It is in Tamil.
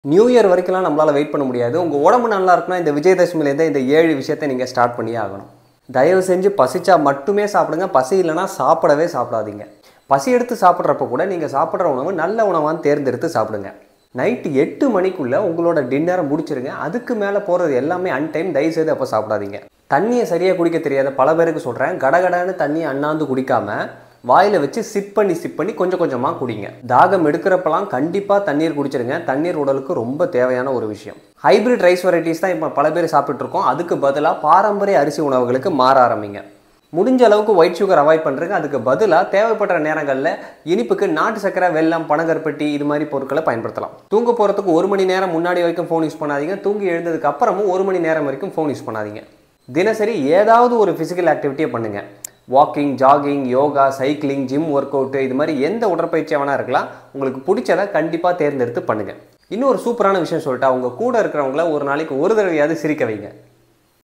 நியூ இயர் வரைக்கும்லாம் நம்மளால் வெயிட் பண்ண முடியாது உங்கள் உடம்பு நல்லா இருக்குன்னா இந்த விஜயதசமிலேருந்து இந்த ஏழு விஷயத்தை நீங்கள் ஸ்டார்ட் பண்ணியே ஆகணும் தயவு செஞ்சு பசிச்சா மட்டுமே சாப்பிடுங்க பசி இல்லைன்னா சாப்பிடவே சாப்பிடாதீங்க பசி எடுத்து சாப்பிட்றப்ப கூட நீங்கள் சாப்பிட்ற உணவு நல்ல உணவான்னு தேர்ந்தெடுத்து சாப்பிடுங்க நைட்டு எட்டு மணிக்குள்ளே உங்களோட டின்னரை முடிச்சிருங்க அதுக்கு மேலே போகிறது எல்லாமே அன்டைம் தயவுசெய்து அப்போ சாப்பிடாதீங்க தண்ணியை சரியாக குடிக்க தெரியாத பல பேருக்கு சொல்கிறேன் கடகடன்னு தண்ணியை அண்ணாந்து குடிக்காம வாயில் வச்சு சிப் பண்ணி சிப் பண்ணி கொஞ்சம் கொஞ்சமாக குடிங்க தாகம் எடுக்கிறப்பெல்லாம் கண்டிப்பாக தண்ணீர் குடிச்சிருங்க தண்ணீர் உடலுக்கு ரொம்ப தேவையான ஒரு விஷயம் ஹைபிரிட் ரைஸ் வெரைட்டிஸ் தான் இப்போ பல பேர் சாப்பிட்டு இருக்கோம் அதுக்கு பதிலாக பாரம்பரிய அரிசி உணவுகளுக்கு மாற ஆரம்பிங்க முடிஞ்ச அளவுக்கு ஒயிட் சுகர் அவாய்ட் பண்ணுறதுக்கு அதுக்கு பதிலாக தேவைப்படுற நேரங்களில் இனிப்புக்கு நாட்டு சக்கரை வெல்லம் பனங்கருப்பட்டி இது மாதிரி பொருட்களை பயன்படுத்தலாம் தூங்க போகிறதுக்கு ஒரு மணி நேரம் முன்னாடி வரைக்கும் ஃபோன் யூஸ் பண்ணாதீங்க தூங்கி எழுந்ததுக்கு அப்புறமும் ஒரு மணி நேரம் வரைக்கும் ஃபோன் யூஸ் பண்ணாதீங்க தினசரி ஏதாவது ஒரு ஃபிசிக்கல் ஆக்டிவிட்டியை பண்ணுங்கள் walking jogging yoga cycling gym workout இது மாதிரி எந்த உடற்பயிற்சியாக வேணா இருக்கலாம் உங்களுக்கு பிடிச்சதை கண்டிப்பாக தேர்ந்தெடுத்து பண்ணுங்கள் இன்னும் ஒரு சூப்பரான விஷயம் சொல்லிட்டா உங்கள் கூட இருக்கிறவங்கள ஒரு நாளைக்கு ஒரு தடவையாவது சிரிக்க வைங்க